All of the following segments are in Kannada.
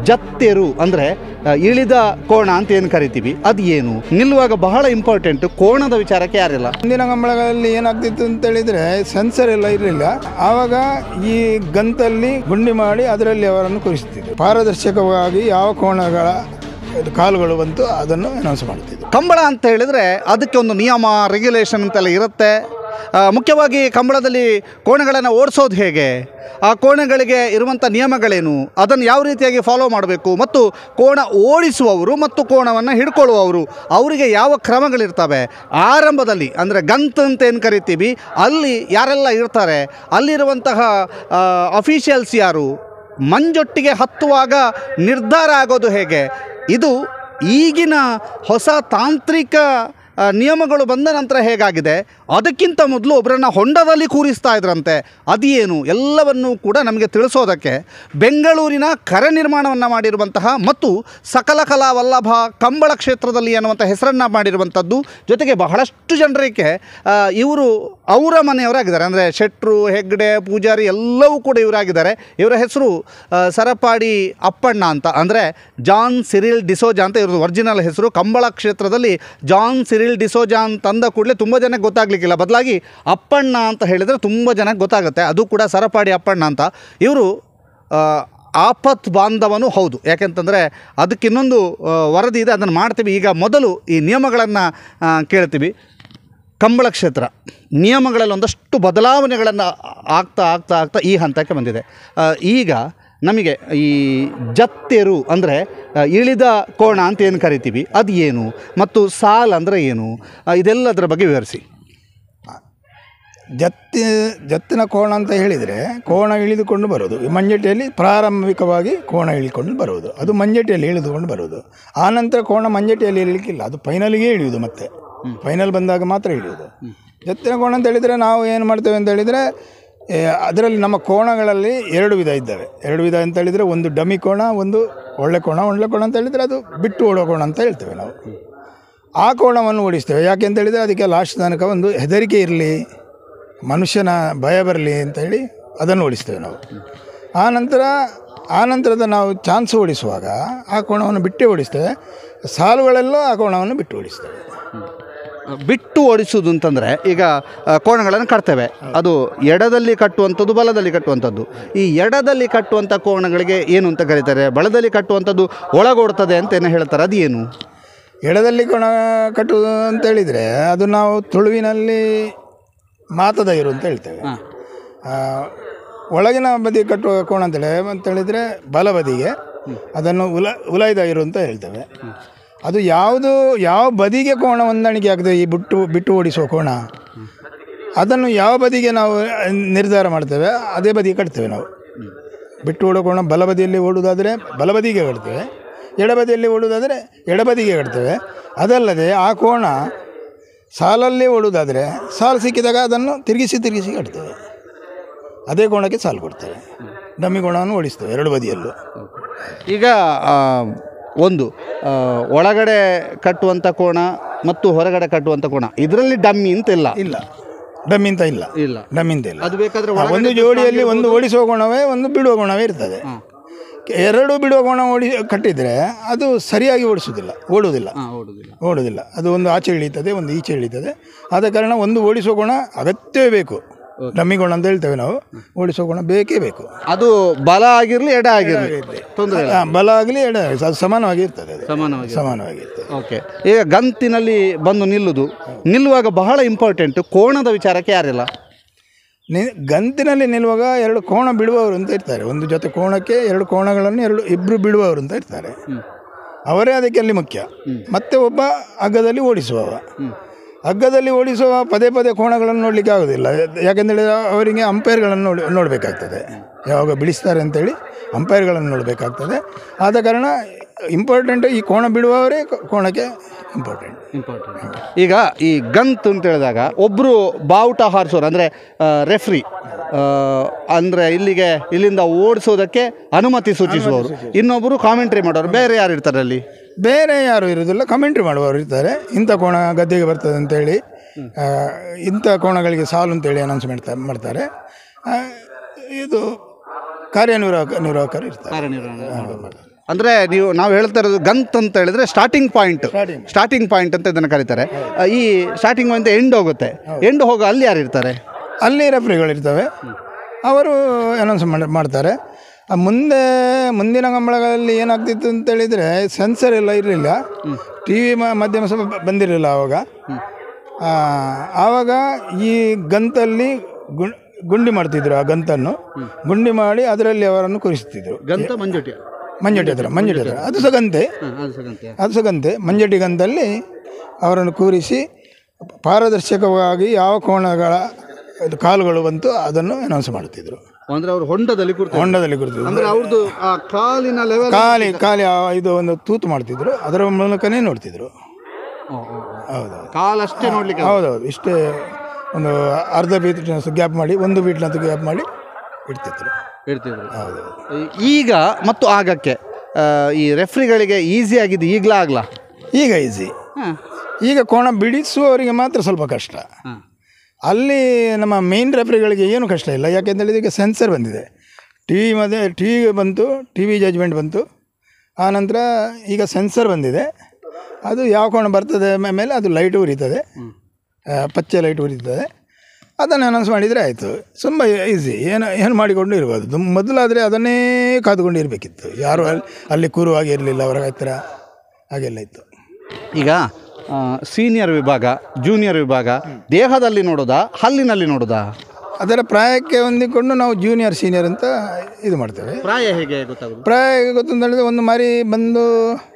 ಜತ್ತೆರು ಅಂದರೆ ಇಳಿದ ಕೋಣ ಅಂತ ಏನು ಕರಿತೀವಿ ಅದು ಏನು ನಿಲ್ಲುವಾಗ ಬಹಳ ಇಂಪಾರ್ಟೆಂಟ್ ಕೋಣದ ವಿಚಾರಕ್ಕೆ ಯಾರಿಲ್ಲ ಹಿಂದಿನ ಕಂಬಳಗಳಲ್ಲಿ ಏನಾಗ್ತಿತ್ತು ಅಂತ ಹೇಳಿದ್ರೆ ಸೆನ್ಸರ್ ಎಲ್ಲ ಇರಲಿಲ್ಲ ಆವಾಗ ಈ ಗಂತಲ್ಲಿ ಗುಂಡಿ ಮಾಡಿ ಅದರಲ್ಲಿ ಅವರನ್ನು ಕೂರಿಸ್ತಿದ್ರು ಪಾರದರ್ಶಕವಾಗಿ ಯಾವ ಕೋಣಗಳ ಇದು ಕಾಲುಗಳು ಬಂತು ಅದನ್ನು ಅನೌನ್ಸ್ ಮಾಡ್ತಿದ್ರು ಕಂಬಳ ಅಂತ ಹೇಳಿದರೆ ಅದಕ್ಕೆ ಒಂದು ನಿಯಮ ರೆಗ್ಯುಲೇಷನ್ ಅಂತೆಲ್ಲ ಇರುತ್ತೆ ಆ, ಮುಖ್ಯವಾಗಿ ಕಂಬಳದಲ್ಲಿ ಕೋಣೆಗಳನ್ನು ಓಡಿಸೋದು ಹೇಗೆ ಆ ಕೋಣೆಗಳಿಗೆ ಇರುವಂಥ ನಿಯಮಗಳೇನು ಅದನ್ನು ಯಾವ ರೀತಿಯಾಗಿ ಫಾಲೋ ಮಾಡಬೇಕು ಮತ್ತು ಕೋಣ ಓಡಿಸುವವರು ಮತ್ತು ಕೋಣವನ್ನು ಹಿಡ್ಕೊಳ್ಳುವವರು ಅವರಿಗೆ ಯಾವ ಕ್ರಮಗಳಿರ್ತವೆ ಆರಂಭದಲ್ಲಿ ಅಂದರೆ ಗಂತ್ ಅಂತ ಏನು ಕರಿತೀವಿ ಅಲ್ಲಿ ಯಾರೆಲ್ಲ ಇರ್ತಾರೆ ಅಲ್ಲಿರುವಂತಹ ಅಫಿಷಿಯಲ್ಸ್ ಯಾರು ಮಂಜೊಟ್ಟಿಗೆ ಹತ್ತುವಾಗ ನಿರ್ಧಾರ ಆಗೋದು ಹೇಗೆ ಇದು ಈಗಿನ ಹೊಸ ತಾಂತ್ರಿಕ ಆ, ನಿಯಮಗಳು ಬಂದ ನಂತರ ಹೇಗಾಗಿದೆ ಅದಕ್ಕಿಂತ ಮೊದಲು ಒಬ್ಬರನ್ನ ಹೊಂಡದಲ್ಲಿ ಕೂರಿಸ್ತಾ ಇದ್ರಂತೆ ಅದೇನು ಎಲ್ಲವನ್ನೂ ಕೂಡ ನಮಗೆ ತಿಳಿಸೋದಕ್ಕೆ ಬೆಂಗಳೂರಿನ ಕರೆ ನಿರ್ಮಾಣವನ್ನು ಮಾಡಿರುವಂತಹ ಮತ್ತು ಸಕಲ ಕಲಾ ವಲ್ಲಭ ಕಂಬಳ ಕ್ಷೇತ್ರದಲ್ಲಿ ಅನ್ನುವಂಥ ಹೆಸರನ್ನು ಮಾಡಿರುವಂಥದ್ದು ಜೊತೆಗೆ ಬಹಳಷ್ಟು ಜನರಿಗೆ ಇವರು ಅವರ ಮನೆಯವರಾಗಿದ್ದಾರೆ ಅಂದರೆ ಶೆಟ್ರು ಹೆಗ್ಡೆ ಪೂಜಾರಿ ಎಲ್ಲವೂ ಕೂಡ ಇವರಾಗಿದ್ದಾರೆ ಇವರ ಹೆಸರು ಆ, ಸರಪಾಡಿ ಅಪ್ಪಣ್ಣ ಅಂತ ಅಂದರೆ ಜಾನ್ ಸಿರಿಲ್ ಡಿಸೋಜಾ ಅಂತ ಇವ್ರದ್ದು ಒರಿಜಿನಲ್ ಹೆಸರು ಕಂಬಳ ಕ್ಷೇತ್ರದಲ್ಲಿ ಜಾನ್ ಸಿರಿಲ್ ಡಿಸೋಜಾ ಅಂತ ಅಂದ ಕೂಡಲೇ ತುಂಬ ಜನಕ್ಕೆ ಗೊತ್ತಾಗಲಿಕ್ಕಿಲ್ಲ ಬದಲಾಗಿ ಅಪ್ಪಣ್ಣ ಅಂತ ಹೇಳಿದರೆ ತುಂಬ ಜನಕ್ಕೆ ಗೊತ್ತಾಗುತ್ತೆ ಅದು ಕೂಡ ಸರಪಾಡಿ ಅಪ್ಪಣ್ಣ ಅಂತ ಇವರು ಆ, ಆಪತ್ ಬಾಂಧವನು ಹೌದು ಯಾಕೆಂತಂದರೆ ಅದಕ್ಕೆ ಇನ್ನೊಂದು ಆ, ವರದಿ ಇದೆ ಅದನ್ನು ಮಾಡ್ತೀವಿ ಈಗ ಮೊದಲು ಈ ನಿಯಮಗಳನ್ನು ಕೇಳ್ತೀವಿ ಕಂಬಳ ಕ್ಷೇತ್ರ ನಿಯಮಗಳಲ್ಲಿ ಒಂದಷ್ಟು ಬದಲಾವಣೆಗಳನ್ನು ಆಗ್ತಾ ಆಗ್ತಾ ಆಗ್ತಾ ಈ ಹಂತಕ್ಕೆ ಬಂದಿದೆ ಆ, ಈಗ ನಮಗೆ ಈ ಜತ್ತೆರು ಅಂದರೆ ಇಳಿದ ಕೋಣ ಅಂತ ಏನು ಕರಿತೀವಿ ಅದು ಏನು ಮತ್ತು ಸಾಲ್ ಅಂದರೆ ಏನು ಆ, ಇದೆಲ್ಲದರ ಬಗ್ಗೆ ವಿವರಿಸಿ ಜತ್ತಿ ಜತ್ತಿನ ಕೋಣ ಅಂತ ಹೇಳಿದರೆ ಕೋಣ ಇಳಿದುಕೊಂಡು ಬರೋದು ಈ ಮಂಜೆಟಿಯಲ್ಲಿ ಪ್ರಾರಂಭಿಕವಾಗಿ ಕೋಣ ಇಳಿಕೊಂಡು ಬರುವುದು ಅದು ಮಂಜೆಟಿಯಲ್ಲಿ ಇಳಿದುಕೊಂಡು ಬರುವುದು ಆನಂತರ ಕೋಣ ಮಂಜೆಟಿಯಲ್ಲಿ ಇಳಿಲಿಕ್ಕಿಲ್ಲ ಅದು ಫೈನಲಿಗೆ ಇಳಿಯುವುದು ಮತ್ತೆ ಫೈನಲ್ ಬಂದಾಗ ಮಾತ್ರ ಇಳಿಯುವುದು ಜತ್ತಿನ ಕೋಣ ಅಂತ ಹೇಳಿದರೆ ನಾವು ಏನು ಮಾಡ್ತೇವೆ ಅಂತ ಹೇಳಿದರೆ ಏ, ಅದರಲ್ಲಿ ನಮ್ಮ ಕೋಣಗಳಲ್ಲಿ ಎರಡು ವಿಧ ಇದ್ದಾವೆ ಎರಡು ವಿಧ ಅಂತ ಹೇಳಿದರೆ ಒಂದು ಡಮಿ ಕೋಣ ಒಂದು ಒಳ್ಳೆ ಕೋಣ ಒಳ್ಳೆ ಕೋಣ ಅಂತ ಹೇಳಿದರೆ ಅದು ಬಿಟ್ಟು ಓಡೋ ಕೋಣ ಅಂತ ಹೇಳ್ತೇವೆ ನಾವು ಆ ಕೋಣವನ್ನು ಓಡಿಸ್ತೇವೆ ಯಾಕೆ ಅಂತ ಹೇಳಿದರೆ ಅದಕ್ಕೆ ಲಾಸ್ಟ್ ತನಕ ಒಂದು ಹೆದರಿಕೆ ಇರಲಿ ಮನುಷ್ಯನ ಭಯ ಬರಲಿ ಅಂತ ಹೇಳಿ ಅದನ್ನು ಓಡಿಸ್ತೇವೆ ನಾವು ಆ ನಂತರ ಆ ನಂತರದ ನಾವು ಚಾನ್ಸ್ ಓಡಿಸುವಾಗ ಆ ಕೋಣವನ್ನು ಬಿಟ್ಟೇ ಓಡಿಸ್ತೇವೆ ಸಾಲುಗಳೆಲ್ಲೂ ಆ ಕೋಣವನ್ನು ಬಿಟ್ಟು ಓಡಿಸ್ತೇವೆ ಬಿಟ್ಟು ಓಡಿಸುವುದು ಅಂತಂದರೆ ಈಗ ಆ, ಕೋಣಗಳನ್ನು ಕಟ್ತೇವೆ ಅದು ಎಡದಲ್ಲಿ ಕಟ್ಟುವಂಥದ್ದು ಬಲದಲ್ಲಿ ಕಟ್ಟುವಂಥದ್ದು ಈ ಎಡದಲ್ಲಿ ಕಟ್ಟುವಂಥ ಕೋಣಗಳಿಗೆ ಏನು ಅಂತ ಕರೀತಾರೆ ಬಲದಲ್ಲಿ ಕಟ್ಟುವಂಥದ್ದು ಒಳಗೋಡ್ತದೆ ಅಂತ ಏನು ಹೇಳ್ತಾರೆ ಅದು ಏನು ಎಡದಲ್ಲಿ ಕೋಣ ಕಟ್ಟುವುದು ಅಂತ ಹೇಳಿದರೆ ಅದು ನಾವು ತುಳುವಿನಲ್ಲಿ ಮಾತದ ಇರು ಅಂತ ಹೇಳ್ತೇವೆ ಆ, ಒಳಗಿನ ಬದಿ ಕಟ್ಟುವ ಕೋಣ ಅಂತೇಳಿ ಅಂತ ಹೇಳಿದರೆ ಬಲಬದಿಗೆ ಅದನ್ನು ಉಲ ಉಲೈದ ಇರು ಅಂತ ಹೇಳ್ತೇವೆ ಅದು ಯಾವುದು ಯಾವ ಬದಿಗೆ ಕೋಣ ಹೊಂದಾಣಿಕೆ ಆಗ್ತದೆ ಈ ಬಿಟ್ಟು ಬಿಟ್ಟು ಓಡಿಸುವ ಕೋಣ ಅದನ್ನು ಯಾವ ಬದಿಗೆ ನಾವು ನಿರ್ಧಾರ ಮಾಡ್ತೇವೆ ಅದೇ ಬದಿಗೆ ಕಟ್ತೇವೆ ನಾವು ಬಿಟ್ಟು ಓಡೋ ಕೋಣ ಬಲಬದಿಯಲ್ಲಿ ಓಡುವುದಾದರೆ ಬಲಬದಿಗೆ ಕಟ್ತೇವೆ ಎಡಬದಿಯಲ್ಲಿ ಓಡುವುದಾದರೆ ಎಡಬದಿಗೆ ಕಟ್ತೇವೆ ಅದಲ್ಲದೆ ಆ ಕೋಣ ಸಾಲಲ್ಲಿ ಓಡುವುದಾದರೆ ಸಾಲು ಸಿಕ್ಕಿದಾಗ ಅದನ್ನು ತಿರುಗಿಸಿ ತಿರುಗಿಸಿ ಕಟ್ತೇವೆ ಅದೇ ಕೋಣಕ್ಕೆ ಸಾಲು ಕೊಡ್ತೇವೆ ಡಮ್ಮಿ ಕೋಣವನ್ನು ಓಡಿಸ್ತೇವೆ ಎರಡು ಬದಿಯಲ್ಲೂ ಈಗ ಆ, ಒಂದು ಆ, ಒಳಗಡೆ ಕಟ್ಟುವಂಥ ಕೋಣ ಮತ್ತು ಹೊರಗಡೆ ಕಟ್ಟುವಂಥ ಕೋಣ ಇದರಲ್ಲಿ ಡಮ್ಮಿ ಅಂತ ಇಲ್ಲ ಇಲ್ಲ ಡಮ್ಮಿ ಅಂತ ಇಲ್ಲ ಇಲ್ಲ ಡಮ್ಮಿ ಅಂತ ಇಲ್ಲ ಅದು ಬೇಕಾದ್ರೆ ಆ, ಒಂದು ಜೋಡಿಯಲ್ಲಿ ಒಂದು ಓಡಿಸುವ ಕೋಣವೇ ಒಂದು ಬಿಡುವ ಕೋಣವೇ ಇರ್ತದೆ ಎರಡು ಬಿಡುವ ಕೋಣ ಓಡಿ ಕಟ್ಟಿದರೆ ಅದು ಸರಿಯಾಗಿ ಓಡಿಸುವುದಿಲ್ಲ ಓಡುವುದಿಲ್ಲ ಓಡುದಿಲ್ಲ ಓಡುವುದಿಲ್ಲ ಅದು ಒಂದು ಆಚೆ ಇಳೀತದೆ ಒಂದು ಈಚೆ ಇಳೀತದೆ ಆದ ಕಾರಣ ಒಂದು ಓಡಿಸುವ ಗುಣ ಅಗತ್ಯವೇ ಬೇಕು ಡಮ್ಮಿ ಗುಣ ಅಂತ ಹೇಳ್ತೇವೆ ನಾವು ಓಡಿಸುವ ಗುಣ ಬೇಕೇ ಬೇಕು ಅದು ಬಲ ಆಗಿರಲಿ ಎಡ ಆಗಿರಲಿ ತೊಂದರೆ ಇಲ್ಲ ಆ, ಬಲ ಆಗಲಿ ಎಡ ಆಗ್ಲಿ, ಅದು ಸಮಾನವಾಗಿ ಇರ್ತದೆ ಅದು ಸಮಾನವಾಗಿ ಸಮಾನವಾಗಿ ಇರ್ತದೆ ಓಕೆ ಈಗ ಗಂತಿನಲ್ಲಿ ಬಂದು ನಿಲ್ಲುದು ನಿಲ್ಲುವಾಗ ಬಹಳ ಇಂಪಾರ್ಟೆಂಟ್ ಕೋಣದ ವಿಚಾರಕ್ಕೆ ಯಾರಿಲ್ಲ ನಿ ಗಂತಿನಲ್ಲಿ ನಿಲ್ಲುವಾಗ ಎರಡು ಕೋಣ ಬಿಡುವವರು ಅಂತ ಇರ್ತಾರೆ ಒಂದು ಜೊತೆ ಕೋಣಕ್ಕೆ ಎರಡು ಕೋಣಗಳನ್ನು ಎರಡು ಇಬ್ಬರು ಬಿಡುವವರು ಅಂತ ಇರ್ತಾರೆ ಅವರೇ ಅದಕ್ಕೆ ಅಲ್ಲಿ ಮುಖ್ಯ ಮತ್ತೆ ಒಬ್ಬ ಹಗ್ಗದಲ್ಲಿ ಓಡಿಸುವವ ಹಗ್ಗದಲ್ಲಿ ಓಡಿಸುವ ಪದೇ ಪದೇ ಕೋಣಗಳನ್ನು ನೋಡಲಿಕ್ಕೆ ಆಗೋದಿಲ್ಲ ಯಾಕೆಂದೇಳಿದ್ರೆ ಅವರಿಗೆ ಅಂಪೈರ್ಗಳನ್ನು ನೋಡಿ ನೋಡಬೇಕಾಗ್ತದೆ ಯಾವಾಗ ಬಿಡಿಸ್ತಾರೆ ಅಂತೇಳಿ ಅಂಪೈರ್ಗಳನ್ನು ನೋಡಬೇಕಾಗ್ತದೆ ಆದ ಕಾರಣ ಇಂಪಾರ್ಟೆಂಟ್ ಈ ಕೋಣ ಬಿಡುವವರೇ ಕೋ- ಕೋಣಕ್ಕೆ ಇಂಪಾರ್ಟೆಂಟ್ ಇಂಪಾರ್ಟೆಂಟ್ ಈಗ ಈ ಗಂತ್ ಅಂತ ಹೇಳಿದಾಗ ಒಬ್ಬರು ಬಾವುಟ ಹಾರಿಸೋರು ಅಂದರೆ ರೆಫ್ರಿ ಅಂದರೆ ಇಲ್ಲಿಗೆ ಇಲ್ಲಿಂದ ಓಡಿಸೋದಕ್ಕೆ ಅನುಮತಿ ಸೂಚಿಸುವವರು ಇನ್ನೊಬ್ಬರು ಕಾಮೆಂಟ್ರಿ ಮಾಡೋರು ಬೇರೆ ಯಾರು ಇರ್ತಾರೆ ಅಲ್ಲಿ ಬೇರೆ ಯಾರು ಇರೋದಿಲ್ಲ ಕಮೆಂಟ್ರಿ ಮಾಡುವವರು ಇರ್ತಾರೆ ಇಂಥ ಕೋಣ ಗದ್ದೆಗೆ ಬರ್ತದೆ ಅಂತೇಳಿ ಆ, ಇಂಥ ಕೋಣಗಳಿಗೆ ಸಾಲು ಅಂತೇಳಿ ಅನೌನ್ಸ್ಮೆಂಟ್ ಮಾಡ್ತಾರೆ ಆ, ಇದು ಕಾರ್ಯನಿರ್ವಾಹಕ ನಿರ್ವಾಹಕರು ಇರ್ತಾರೆ ಅಂದರೆ ನೀವು ನಾವು ಹೇಳ್ತಾ ಇರೋದು ಗಂತ್ ಅಂತ ಹೇಳಿದ್ರೆ starting point Starting. Starting point ಅಂತ ಇದನ್ನು ಕರೀತಾರೆ ಆ, ಈ ಸ್ಟಾರ್ಟಿಂಗ್ ಪಾಯಿಂಟ್ ಎಂಡ್ ಹೋಗುತ್ತೆ ಎಂಡ್ ಹೋಗೋ ಅಲ್ಲಿ ಯಾರು ಇರ್ತಾರೆ ಅಲ್ಲಿ ರೆಫ್ರಿಗಳಿರ್ತವೆ ಅವರು ಅನೌನ್ಸ್ ಮಾಡಿ ಮಾಡ್ತಾರೆ ಆ ಮುಂದೆ ಮುಂದಿನ ಕಂಬಳಗಳಲ್ಲಿ ಏನಾಗ್ತಿತ್ತು ಅಂತ ಹೇಳಿದರೆ ಸೆನ್ಸರ್ ಎಲ್ಲ ಇರಲಿಲ್ಲ ಟಿ ವಿ ಮಾಧ್ಯಮ ಸಹ ಬ- ಬಂದಿರಲಿಲ್ಲ ಆವಾಗ ಆ, ಆವಾಗ ಈ ಗಂತಲ್ಲಿ ಗುಂ- ಗುಂಡಿ ಮಾಡ್ತಿದ್ರು ಆ ಗಂತನ್ನು ಗುಂಡಿ ಮಾಡಿ ಅದರಲ್ಲಿ ಅವರನ್ನು ಕೂರಿಸ್ತಿದ್ರು ಗಂತ ಮಂಜುಟಿ ಮಂಜಟಿ ಹತ್ರ ಮಂಜಟಿ ಹತ್ರ ಅದು ಸಹ ಗಂತೆ ಅದು ಸಹ ಗಂತೆ ಮಂಜಟಿ ಗಂತಲ್ಲಿ ಅವರನ್ನು ಕೂರಿಸಿ ಪಾರದರ್ಶಕವಾಗಿ ಯಾವ ಕೋಣಗಳ ಇದು ಕಾಲುಗಳು ಬಂತು ಅದನ್ನು ಅನೌನ್ಸ್ ಮಾಡ್ತಿದ್ರು ಅಂದರೆ ಅವರು ಹೊಂಡದಲ್ಲಿ ಕೂರ್ತಾರೆ ಹೊಂಡದಲ್ಲಿ ಕೂರ್ತಿದ್ರು ಅಂದರೆ ಅವ್ರದ್ದು ಆ ಕಾಲಿನ ಲೆವೆಲ್ ಖಾಲಿ ಖಾಲಿ ಆ ಇದು ಒಂದು ತೂತು ಮಾಡ್ತಿದ್ರು ಅದರ ಮೂಲಕನೇ ನೋಡ್ತಿದ್ರು ಹೌದು ಕಾಲಷ್ಟೇ ನೋಡ್ಲಿಕ್ಕೆ ಹೌದೌದು ಇಷ್ಟೇ ಒಂದು ಅರ್ಧ ಫೀಟ್ ಗ್ಯಾಪ್ ಮಾಡಿ ಒಂದು ಫೀಟ್ನಂತ ಗ್ಯಾಪ್ ಮಾಡಿ ಇಡ್ತಿದ್ರು ಇರ್ತಿದ್ರು ಹೌದು ಈಗ ಮತ್ತು ಆಗಕ್ಕೆ ಆ, ಈ ರೆಫ್ರಿಗಳಿಗೆ ಈಸಿ ಆಗಿದೆ ಈಗಲಾ ಆಗ್ಲಾ ಈಗ ಈಸಿ ಹಾಂ ಈಗ ಕೋಣ ಬಿಡಿಸುವವರಿಗೆ ಮಾತ್ರ ಸ್ವಲ್ಪ ಕಷ್ಟ ಹಾಂ ಅಲ್ಲಿ ನಮ್ಮ ಮೇನ್ ರೆಫ್ರಿಗಳಿಗೆ ಏನು ಕಷ್ಟ ಇಲ್ಲ ಯಾಕೆಂತೇಳಿದ್ರೆ ಈಗ ಸೆನ್ಸರ್ ಬಂದಿದೆ ಟಿ ವಿ ಮತ್ತು ಟಿ ವಿ ಬಂತು ಟಿ ವಿ ಜಜ್ಮೆಂಟ್ ಬಂತು ಆನಂತರ ಈಗ ಸೆನ್ಸರ್ ಬಂದಿದೆ ಅದು ಯಾವ ಕೋಣ ಬರ್ತದೆ ಮೇ- ಮೇಲೆ ಅದು ಲೈಟ್ ಉರಿತದೆ ಆ, ಪಚ್ಚೆ ಲೈಟ್ ಉರಿತದೆ ಅದನ್ನು ಅನೌನ್ಸ್ ಮಾಡಿದರೆ ಆಯಿತು ತುಂಬ ಈಸಿ ಏನು ಏನು ಮಾಡಿಕೊಂಡು ಇರ್ಬೋದು ದುಮ್- ಮೊದಲಾದರೆ ಅದನ್ನೇ ಕಾದುಕೊಂಡು ಇರಬೇಕಿತ್ತು ಯಾರು ಅಲ್ಲಿ ಅಲ್ಲಿ ಕೂರುವಾಗ ಇರಲಿಲ್ಲ ಅವರ ಹತ್ತಿರ ಹಾಗೆಲ್ಲ ಇತ್ತು ಈಗ ಸೀನಿಯರ್ ವಿಭಾಗ ಜೂನಿಯರ್ ವಿಭಾಗ ದೇಹದಲ್ಲಿ ನೋಡೋದಾ ಹಲ್ಲಿನಲ್ಲಿ ನೋಡೋದಾ ಅದರ ಪ್ರಾಯಕ್ಕೆ ಹೊಂದಿಕೊಂಡು ನಾವು ಜೂನಿಯರ್ ಸೀನಿಯರ್ ಅಂತ ಇದು ಮಾಡ್ತೇವೆ ಪ್ರಾಯ ಹೇಗೆ ಗೊತ್ತಾಗೋದು ಪ್ರಾಯ ಗೊತ್ತಂತ ಹೇಳಿದ್ರೆ ಒಂದು ಮರಿ ಬಂದು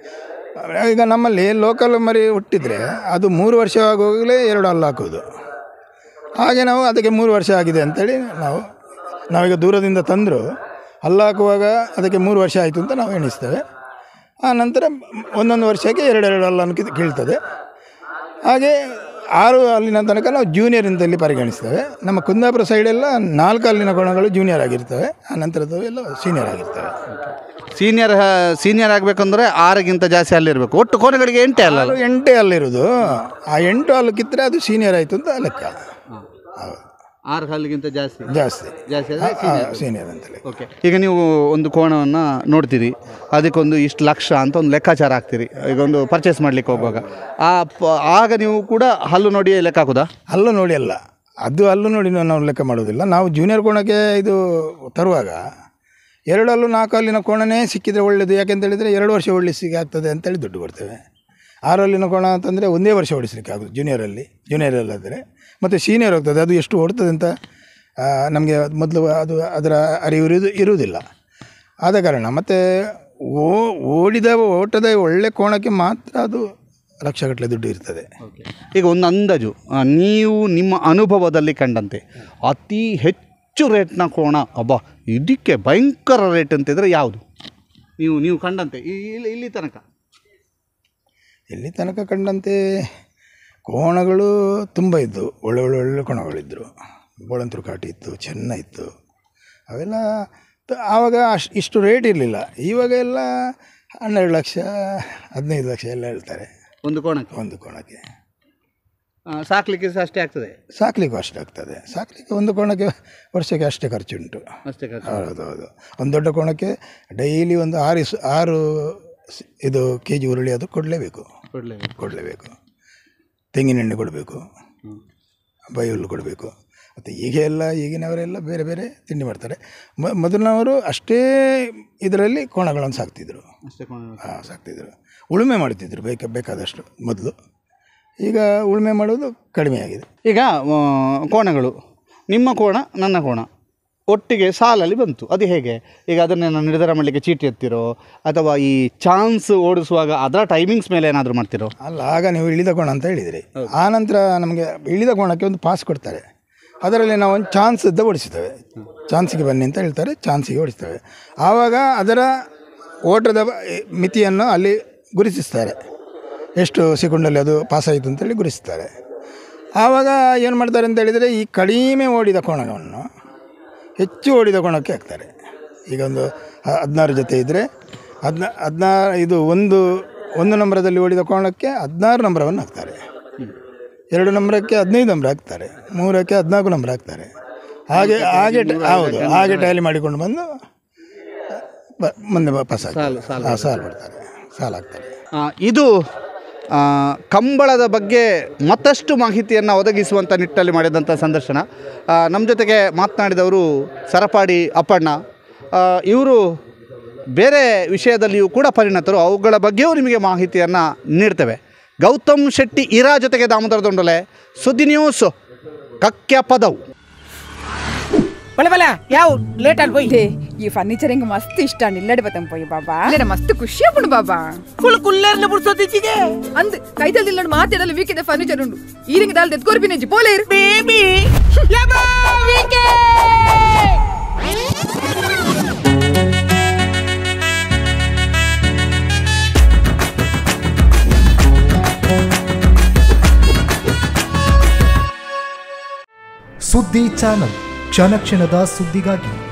ಈಗ ನಮ್ಮಲ್ಲಿ ಲೋಕಲ್ ಮರಿ ಹುಟ್ಟಿದರೆ ಅದು ಮೂರು ವರ್ಷ ಆಗುವಾಗಲೇ ಎರಡು ಹಲ್ಲು ಹಾಕೋದು ಹಾಗೆ ನಾವು ಅದಕ್ಕೆ ಮೂರು ವರ್ಷ ಆಗಿದೆ ಅಂತೇಳಿ ನಾವು ನಾವೀಗ ದೂರದಿಂದ ತಂದರು ಹಲ್ಲು ಹಾಕುವಾಗ ಅದಕ್ಕೆ ಮೂರು ವರ್ಷ ಆಯಿತು ಅಂತ ನಾವು ಎಣಿಸ್ತೇವೆ ಆ ನಂತರ ಒಂದೊಂದು ವರ್ಷಕ್ಕೆ ಎರಡೆರಡು ಹಲ್ಲನ್ನು ಕಿತ್- ಕೀಳ್ತದೆ ಹಾಗೆ ಆರು ಅಲ್ಲಿನ ತನಕ ನಾವು ಜೂನಿಯರ್ ಅಂತಲ್ಲಿ ಪರಿಗಣಿಸ್ತೇವೆ ನಮ್ಮ ಕುಂದಾಪುರ ಸೈಡೆಲ್ಲ ನಾಲ್ಕು ಅಲ್ಲಿನ ಕೋಣಗಳು ಜೂನಿಯರ್ ಆಗಿರ್ತವೆ ಆ ನಂತರದವು ಎಲ್ಲ ಸೀನಿಯರ್ ಆಗಿರ್ತವೆ ಸೀನಿಯರ್ ಸೀನಿಯರ್ ಆಗಬೇಕಂದ್ರೆ ಆರಗಿಂತ ಜಾಸ್ತಿ ಅಲ್ಲಿರಬೇಕು ಒಟ್ಟು ಕೋಣೆಗಳಿಗೆ ಎಂಟೇ ಅಲ್ಲ ಅದು ಎಂಟೇ ಅಲ್ಲಿರೋದು ಆ ಎಂಟು ಅಲ್ಲಿ ಕಿತ್ತರೆ ಅದು ಸೀನಿಯರ್ ಆಯಿತು ಅಂತ ಲೆಕ್ಕ ಹೌದು ಆರು ಹಲ್ಲಿಗಿಂತ ಜಾಸ್ತಿ ಜಾಸ್ತಿ ಜಾಸ್ತಿ ಸೀನಿಯರ್ ಅಂತೇಳಿ ಓಕೆ ಈಗ ನೀವು ಒಂದು ಕೋಣವನ್ನು ನೋಡ್ತೀರಿ ಅದಕ್ಕೊಂದು ಇಷ್ಟು ಲಕ್ಷ ಅಂತ ಒಂದು ಲೆಕ್ಕಾಚಾರ ಹಾಕ್ತೀರಿ ಈಗ ಒಂದು ಪರ್ಚೇಸ್ ಮಾಡ್ಲಿಕ್ಕೆ ಹೋಗುವಾಗ ಆ ಪ ಆಗ ನೀವು ಕೂಡ ಹಲ್ಲು ನೋಡಿ ಲೆಕ್ಕ ಹಾಕೋದಾ ಅಲ್ಲೂ ನೋಡಿ ಅಲ್ಲ ಅದು ಅಲ್ಲೂ ನೋಡಿ ನಾವು ಲೆಕ್ಕ ಮಾಡೋದಿಲ್ಲ ನಾವು ಜೂನಿಯರ್ ಕೋಣಕ್ಕೆ ಇದು ತರುವಾಗ ಎರಡು ಅಲ್ಲು ನಾಲ್ಕು ಅಲ್ಲಿನ ಕೋಣನೇ ಸಿಕ್ಕಿದ್ರೆ ಒಳ್ಳೆಯದು ಯಾಕೆಂತ ಹೇಳಿದರೆ ಎರಡು ವರ್ಷ ಓಡಿಸ್ಲಿಕ್ಕೆ ಆಗ್ತದೆ ಅಂತೇಳಿ ದುಡ್ಡು ಕೊಡ್ತೇವೆ ಆರು ಅಲ್ಲಿನ ಕೋಣ ಅಂತಂದರೆ ಒಂದೇ ವರ್ಷ ಓಡಿಸ್ಲಿಕ್ಕೆ ಆಗೋದು ಜೂನಿಯರಲ್ಲಿ ಜೂನಿಯರಲ್ಲಾದರೆ ಮತ್ತು ಸೀನಿಯರ್ ಹೋಗ್ತದೆ ಅದು ಎಷ್ಟು ಓಡ್ತದೆ ಅಂತ ನಮಗೆ ಮೊದಲು ಅದು ಅದರ ಅರಿವು ಇರುವುದು ಇರುವುದಿಲ್ಲ ಆದ ಕಾರಣ ಮತ್ತು ಓ ಓಡಿದ ಓಟದ ಒಳ್ಳೆ ಕೋಣಕ್ಕೆ ಮಾತ್ರ ಅದು ಲಕ್ಷಗಟ್ಟಲೆ ದುಡ್ಡು ಇರ್ತದೆ ಈಗ ಒಂದು ಅಂದಾಜು ಆ, ನೀವು ನಿಮ್ಮ ಅನುಭವದಲ್ಲಿ ಕಂಡಂತೆ ಅತಿ ಹೆಚ್ಚು ರೇಟ್ನ ಕೋಣ ಅಬ್ಬಾ ಇದಕ್ಕೆ ಭಯಂಕರ ರೇಟ್ ಅಂತಿದ್ರೆ ಯಾವುದು ನೀವು ನೀವು ಕಂಡಂತೆ ಈ- ಇಲ್ಲಿ ಇಲ್ಲಿ ತನಕ ಎಲ್ಲಿ ತನಕ ಕಂಡಂತೆ ಕೋಣಗಳು ತುಂಬ ಇದ್ದವು ಒಳ್ಳೆ ಒಳ್ಳೆ ಒಳ್ಳೆ ಕೋಣಗಳಿದ್ದರು ಬೋಳಂತರು ಕಾಟಿ ಇತ್ತು ಚೆನ್ನ ಇತ್ತು ಅವೆಲ್ಲ ತ- ಆವಾಗ ಅಷ್ಟು ಇಷ್ಟು ರೇಟ್ ಇರಲಿಲ್ಲ ಇವಾಗ ಎಲ್ಲ ಹನ್ನೆರಡು ಲಕ್ಷ ಹದಿನೈದು ಲಕ್ಷ ಎಲ್ಲ ಹೇಳ್ತಾರೆ ಒಂದು ಕೋಣಕ್ಕೆ ಒಂದು ಕೋಣಕ್ಕೆ ಆ, ಸಾಕ್ಲಿಕ್ಕೆ ಸಹ ಅಷ್ಟೇ ಆಗ್ತದೆ ಸಾಕ್ಲಿಕ್ಕೂ ಅಷ್ಟೇ ಆಗ್ತದೆ ಸಾಕ್ಲಿಕ್ಕೆ ಒಂದು ಕೋಣಕ್ಕೆ ವರ್ಷಕ್ಕೆ ಅಷ್ಟೇ ಖರ್ಚುಂಟು ಅಷ್ಟೇ ಖರ್ಚು ಹೌದು ಹೌದು ಒಂದು ದೊಡ್ಡ ಕೋಣಕ್ಕೆ ಡೈಲಿ ಒಂದು ಆರು ಇಸ್- ಆರು ಸ್- ಇದು ಕೆ ಜಿ ಉರುಳಿ ಅದು ಕೊಡಲೇಬೇಕು ಕೊಡಲೇಬೇಕು ಕೊಡಲೇಬೇಕು ತೆಂಗಿನೆಣ್ಣೆ ಕೊಡಬೇಕು ಬೈಹುಲ್ಲು ಕೊಡಬೇಕು ಮತ್ತು ಈಗ ಎಲ್ಲ ಈಗಿನವರೆಲ್ಲ ಬೇರೆ ಬೇರೆ ತಿಂಡಿ ಮಾಡ್ತಾರೆ ಮ ಮೊದಲಿನವರು ಅಷ್ಟೇ ಇದರಲ್ಲಿ ಕೋಣಗಳನ್ನು ಸಾಕ್ತಿದ್ರು ಅಷ್ಟೇ ಕೋಣ ಹಾಂ ಸಾಕ್ತಿದ್ರು ಉಳುಮೆ ಮಾಡ್ತಿದ್ರು ಬೇಕ ಬೇಕಾದಷ್ಟು ಮೊದಲು ಈಗ ಉಳುಮೆ ಮಾಡೋದು ಕಡಿಮೆ ಆಗಿದೆ ಈಗ ಆ, ಕೋಣಗಳು ನಿಮ್ಮ ಕೋಣ ನನ್ನ ಕೋಣ ಒಟ್ಟಿಗೆ ಸಾಲಲ್ಲಿ ಬಂತು ಅದು ಹೇಗೆ ಈಗ ಅದನ್ನೇನು ನಿರ್ಧಾರ ಮಾಡಲಿಕ್ಕೆ ಚೀಟಿ ಎತ್ತಿರೋ ಅಥವಾ ಈ ಚಾನ್ಸ್ ಓಡಿಸುವಾಗ ಅದರ ಟೈಮಿಂಗ್ಸ್ ಮೇಲೆ ಏನಾದರೂ ಮಾಡ್ತಿರೋ ಅಲ್ಲ ಆಗ ನೀವು ಇಳಿದ ಕೋಣ ಅಂತ ಹೇಳಿದಿರಿ ಆ ನಂತರ ನಮಗೆ ಇಳಿದ ಕೋಣಕ್ಕೆ ಒಂದು ಪಾಸ್ ಕೊಡ್ತಾರೆ ಅದರಲ್ಲಿ ನಾವು ಒಂದು ಚಾನ್ಸ್ ಇದ್ದ ಓಡಿಸ್ತೇವೆ ಚಾನ್ಸಿಗೆ ಬನ್ನಿ ಅಂತ ಹೇಳ್ತಾರೆ ಚಾನ್ಸಿಗೆ ಓಡಿಸ್ತೇವೆ ಆವಾಗ ಅದರ ಓಟದ ಬ- ಮಿತಿಯನ್ನು ಅಲ್ಲಿ ಗುರುತಿಸ್ತಾರೆ ಎಷ್ಟು ಸೆಕೆಂಡಲ್ಲಿ ಅದು ಪಾಸ್ ಆಯಿತು ಅಂತೇಳಿ ಗುರುತಿಸ್ತಾರೆ ಆವಾಗ ಏನು ಮಾಡ್ತಾರೆ ಅಂತ ಹೇಳಿದರೆ ಈ ಕಡಿಮೆ ಓಡಿದ ಕೋಣವನ್ನು ಹೆಚ್ಚು ಓಡಿದ ಕೋಣಕ್ಕೆ ಹಾಕ್ತಾರೆ ಈಗ ಒಂದು ಹ- ಹದಿನಾರು ಜೊತೆ ಇದ್ದರೆ ಹದಿನ ಹದಿನಾರು ಇದು ಒಂದು ಒಂದು ನಂಬರದಲ್ಲಿ ಓಡಿದ ಕೋಣಕ್ಕೆ ಹದಿನಾರು ನಂಬರವನ್ನು ಹಾಕ್ತಾರೆ ಎರಡು ನಂಬರಕ್ಕೆ ಹದಿನೈದು ನಂಬರ್ ಹಾಕ್ತಾರೆ ಮೂರಕ್ಕೆ ಹದಿನಾಲ್ಕು ನಂಬರ್ ಹಾಕ್ತಾರೆ ಹಾಗೆ ಹಾಗೆ ಟ- ಹೌದು ಹಾಗೆ ಟ್ಯಾಲಿ ಮಾಡಿಕೊಂಡು ಬಂದು ಬ- ಮುಂದೆ ವಾಪಸ್ ಆಗ್ತಾರೆ ಸಾಲು ಸಾಲು ಆ, ಸಾಲು ಬಿಡ್ತಾರೆ ಸಾಲಾಗ್ತಾರೆ ಆ, ಇದು ಆ, ಕಂಬಳದ ಬಗ್ಗೆ ಮತ್ತಷ್ಟು ಮಾಹಿತಿಯನ್ನು ಒದಗಿಸುವಂಥ ನಿಟ್ಟಲ್ಲಿ ಮಾಡಿದಂಥ ಸಂದರ್ಶನ ಆ, ನಮ್ಮ ಜೊತೆಗೆ ಮಾತನಾಡಿದವರು ಸರಪಾಡಿ ಅಪ್ಪಣ್ಣ ಇವರು ಬೇರೆ ವಿಷಯದಲ್ಲಿಯೂ ಕೂಡ ಪರಿಣತರು ಅವುಗಳ ಬಗ್ಗೆಯೂ ನಿಮಗೆ ಮಾಹಿತಿಯನ್ನು ನೀಡ್ತೇವೆ ಗೌತಮ್ ಶೆಟ್ಟಿ ಇರಾ ಜೊತೆಗೆ ದಾಮೋದರ ದೊಂಡಲೆ ಸುದ್ದಿ ನ್ಯೂಸ್ ಕಕ್ಯ ಪದವು ಬಲೆ ಬಲೆ ಯಾವ ಲೇಟ್ ಆಗಿ పోయి లే, ఈ ఫర్నిచర్ ఇంక మస్తు ఇష్టం నిల్లడిపోతాం పోయి బాబా లేదా మస్తు ఖుషి అప్పుడు బాబా ಫುಲ್ ಕುಲ್ಲರ್ನ ಬಿಡ್ಸೋದಿಚ್ಚಿಗೆ ಅಂದ್ ಕೈತಲ್ ದಿಲ್ಲಡ್ ಮಾತಾಡಲ್ಲ ವೀಕಿದೆ ಫರ್ನಿಚರ್ ಉಂಡು ಈರಿಂಗ ದಾಲ್ ತೆತ್ಕೋರಿ ಪಿನೆಜ್ಜಿ ಪೋಲೇರು ಬೇಬಿ ಸುದ್ದಿ ಚಾನಲ್ ಕ್ಷಣ ಕ್ಷಣದ ಸುದ್ದಿಗಾಗಿ